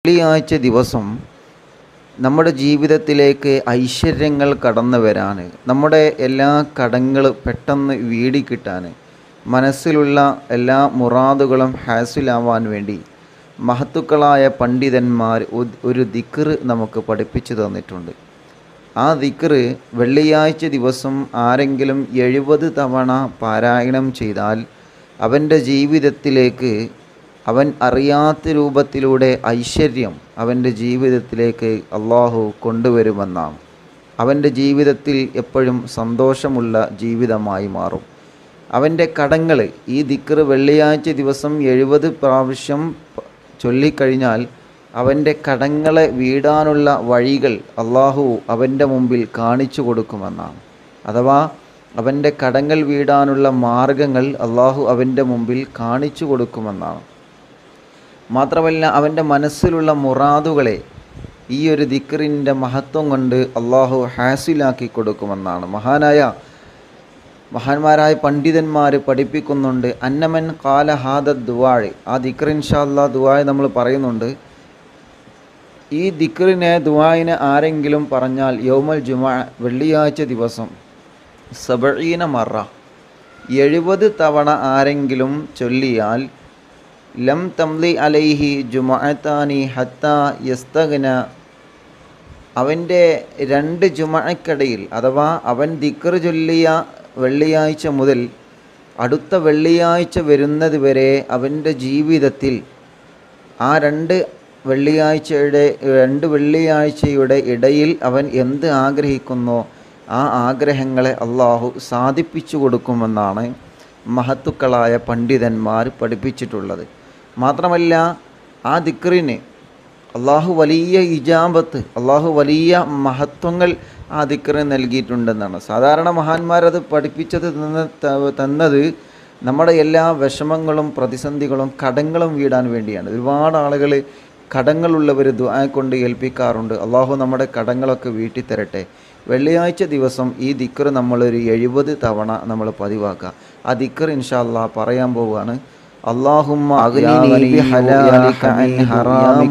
വെള്ളിയാഴ്ച ദിവസം നമ്മുടെ ജീവിതത്തിലേക്ക് ഐശ്വര്യങ്ങൾ കടന്നു വരാൻ നമ്മുടെ എല്ലാ കടങ്ങൾ പെട്ടെന്ന് വീടിക്കിട്ടാൻ മനസ്സിലുള്ള എല്ലാ മുറാദുകളും ഹാസിലാവാൻ വേണ്ടി മഹത്തുക്കളായ പണ്ഡിതന്മാർ ഒ- ഒരു ദിക്റ് നമുക്ക് പഠിപ്പിച്ചു തന്നിട്ടുണ്ട് ആ ദിക്റ് വെള്ളിയാഴ്ച ദിവസം ആരെങ്കിലും എഴുപത് തവണ പാരായണം ചെയ്താൽ അവൻ്റെ ജീവിതത്തിലേക്ക് അവൻ അറിയാത്ത രൂപത്തിലൂടെ ഐശ്വര്യം അവൻ്റെ ജീവിതത്തിലേക്ക് അള്ളാഹു കൊണ്ടുവരുമെന്നാണ് അവൻ്റെ ജീവിതത്തിൽ എപ്പോഴും സന്തോഷമുള്ള ജീവിതമായി മാറും അവൻ്റെ കടങ്ങൾ ഈ ദിക്റ് വെള്ളിയാഴ്ച ദിവസം എഴുപത് പ്രാവശ്യം പ- ചൊല്ലിക്കഴിഞ്ഞാൽ അവൻ്റെ കടങ്ങളെ വീടാനുള്ള വഴികൾ അള്ളാഹു അവൻ്റെ മുമ്പിൽ കാണിച്ചു കൊടുക്കുമെന്നാണ് അഥവാ അവൻ്റെ കടങ്ങൾ വീടാനുള്ള മാർഗങ്ങൾ അള്ളാഹു അവൻ്റെ മുമ്പിൽ കാണിച്ചു കൊടുക്കുമെന്നാണ് മാത്രമല്ല അവൻ്റെ മനസ്സിലുള്ള മുറാദുകളെ ഈ ഒരു ദിക്റിൻ്റെ മഹത്വം കൊണ്ട് അള്ളാഹു ഹാസിലാക്കി കൊടുക്കുമെന്നാണ് മഹാനായ മഹാന്മാരായ പണ്ഡിതന്മാർ പഠിപ്പിക്കുന്നുണ്ട് അന്നമൻ കാല ഹാദ ദുവാഴ് ആ ദിക്ർ ഇൻഷാല്ലാ ദുവാഴ് നമ്മൾ പറയുന്നുണ്ട് ഈ ദിക്റിനെ ദുവായിനെ ആരെങ്കിലും പറഞ്ഞാൽ യൗമൽ ജുമാ വെള്ളിയാഴ്ച ദിവസം സബീന മറ എഴുപത് തവണ ആരെങ്കിലും ചൊല്ലിയാൽ ലം തംലി അലൈഹി ജുമഅത്താനി ഹത്ത യസ്തഗ്ന അവൻ്റെ രണ്ട് ജുമഅക്കടയിൽ അഥവാ അവൻ ദിക്ർ ചൊല്ലിയ വെള്ളിയാഴ്ച മുതൽ അടുത്ത വെള്ളിയാഴ്ച വരുന്നത് വരെ അവൻ്റെ ജീവിതത്തിൽ ആ രണ്ട് വെള്ളിയാഴ്ചയുടെ രണ്ട് വെള്ളിയാഴ്ചയുടെ ഇടയിൽ അവൻ എന്ത് ആഗ്രഹിക്കുന്നോ ആ ആഗ്രഹങ്ങളെ അള്ളാഹു സാധിപ്പിച്ചു കൊടുക്കുമെന്നാണ് മഹത്തുക്കളായ പണ്ഡിതന്മാർ പഠിപ്പിച്ചിട്ടുള്ളത് മാത്രമല്ല ആ ദിക്റിന് അള്ളാഹു വലിയ ഇജാബത്ത് അള്ളാഹു വലിയ മഹത്വങ്ങൾ ആ ദിക്റിന് നൽകിയിട്ടുണ്ടെന്നാണ് സാധാരണ മഹാന്മാരത് പഠിപ്പിച്ചത് തന്ന ത- തന്നത് നമ്മുടെ എല്ലാ വിഷമങ്ങളും പ്രതിസന്ധികളും കടങ്ങളും വീടാൻ വേണ്ടിയാണ് ഒരുപാട് ആളുകൾ കടങ്ങളുള്ളവർ ദുആ കൊണ്ട് ഏൽപ്പിക്കാറുണ്ട് അള്ളാഹു നമ്മുടെ കടങ്ങളൊക്കെ വീട്ടി തരട്ടെ വെള്ളിയാഴ്ച ദിവസം ഈ ദിക്ർ നമ്മളൊരു എഴുപത് തവണ നമ്മൾ പതിവാക്കുക ആ ദിക്ർ ഇൻഷാ അല്ലാ പറയാൻ പോവുകയാണ് اللهم أغنني بحلالك عن حرامك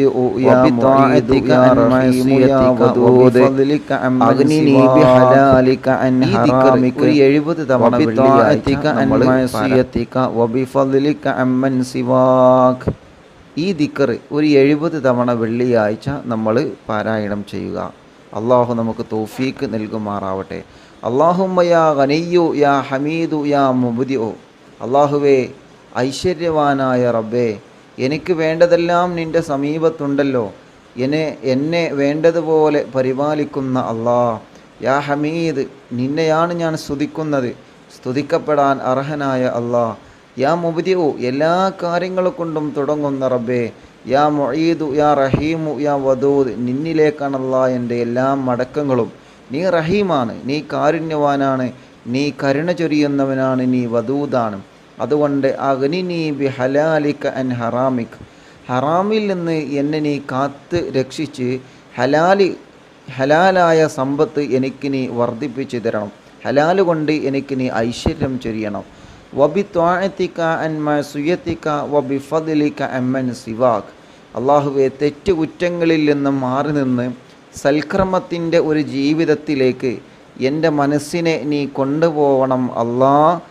وبطاعتك عن معصيتك وبفضلك عن أغنني بحلالك عن حرامك وبطاعتك عن معصيتك وبفضلك عن من سواك ഈ ദിക്കർ ഒരു എഴുപത് തവണ വെള്ളിയാഴ്ച നമ്മൾ പാരായണം ചെയ്യുക അള്ളാഹു നമുക്ക് തൗഫീക്ക് നൽകുമാറാവട്ടെ അള്ളാഹുമ്മ യാ ഗനിയു യാ ഹമീദു യാ മുബുദിഉ അള്ളാഹുവേ ഐശ്വര്യവാനായ റബ്ബേ എനിക്ക് വേണ്ടതെല്ലാം നിൻ്റെ സമീപത്തുണ്ടല്ലോ എന്നെ എന്നെ വേണ്ടതുപോലെ പരിപാലിക്കുന്ന അള്ളാ യാ ഹമീദ് നിന്നെയാണ് ഞാൻ സ്തുതിക്കുന്നത് സ്തുതിക്കപ്പെടാൻ അർഹനായ അള്ളാ യാ മുബിദിഉ എല്ലാ കാര്യങ്ങളെ കൊണ്ടും തുടങ്ങുന്ന റബ്ബേ യാ മൊയ്തു യാ റഹീമു യാ വദൂദ് നിന്നിലേക്കാണല്ലാ എൻ്റെ എല്ലാ മടക്കങ്ങളും നീ റഹീമാണ് നീ കാരുണ്യവാനാണ് നീ കരുണ ചൊരിയുന്നവനാണ് നീ വദൂദാണ് അതുകൊണ്ട് അഗ്നി നീ ബി ഹലാലിക്ക അൻ ഹറാമിക് ഹറാമിൽ നിന്ന് എന്നെ നീ കാത്ത് രക്ഷിച്ച് ഹലാലി ഹലാലായ സമ്പത്ത് എനിക്ക് നീ വർദ്ധിപ്പിച്ചു തരണം ഹലാല് കൊണ്ട് എനിക്ക് നീ ഐശ്വര്യം ചൊരിയണം വബി ത്വാഴത്തിക്ക അൻമ സുയത്തിക്ക വബി ഫദിലിക്ക അമ്മൻ സിവാഖ് അള്ളാഹുവെ തെറ്റ് കുറ്റങ്ങളിൽ നിന്ന് മാറി നിന്ന് സൽക്രമത്തിൻ്റെ ഒരു ജീവിതത്തിലേക്ക് എൻ്റെ മനസ്സിനെ നീ കൊണ്ടുപോകണം അല്ലാ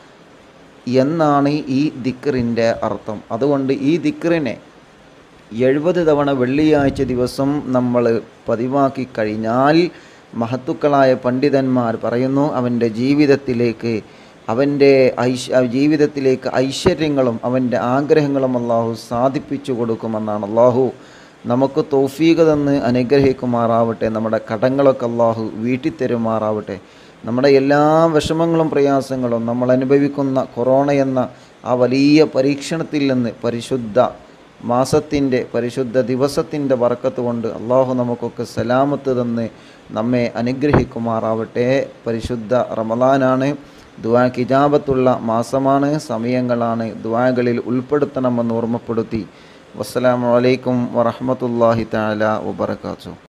എന്നാണ് ഈ ദിക്റിൻ്റെ അർത്ഥം അതുകൊണ്ട് ഈ ദിക്റിനെ എഴുപത് തവണ വെള്ളിയാഴ്ച ദിവസം നമ്മൾ പതിവാക്കി കഴിഞ്ഞാൽ മഹത്തുക്കളായ പണ്ഡിതന്മാർ പറയുന്നു അവൻ്റെ ജീവിതത്തിലേക്ക് അവൻ്റെ ഐശ് ജീവിതത്തിലേക്ക് ഐശ്വര്യങ്ങളും അവൻ്റെ ആഗ്രഹങ്ങളും അള്ളാഹു സാധിപ്പിച്ചു കൊടുക്കുമെന്നാണ് അള്ളാഹു നമുക്ക് തൗഫീഖ് തന്ന് അനുഗ്രഹിക്കുമാറാവട്ടെ നമ്മുടെ കടങ്ങളൊക്കെ അള്ളാഹു വീട്ടിത്തരുമാറാവട്ടെ നമ്മുടെ എല്ലാ വിഷമങ്ങളും പ്രയാസങ്ങളും നമ്മൾ അനുഭവിക്കുന്ന കൊറോണ എന്ന ആ വലിയ പരീക്ഷണത്തിൽ നിന്ന് പരിശുദ്ധ മാസത്തിൻ്റെ പരിശുദ്ധ ദിവസത്തിൻ്റെ വറക്കത്ത് കൊണ്ട് അള്ളാഹു നമുക്കൊക്കെ സലാമത്ത് തന്ന് നമ്മെ അനുഗ്രഹിക്കുമാറാവട്ടെ പരിശുദ്ധ റമദാനാണ് ദുആ കിജാബത്തുള്ള മാസമാണ് സമയങ്ങളാണ് ദുആകളിൽ ഉൾപ്പെടുത്തണമെന്ന് ഓർമ്മപ്പെടുത്തി വസ്സലാമു അലൈക്കും വറഹ്മത്തുള്ളാഹി തആല വബറകാതുഹു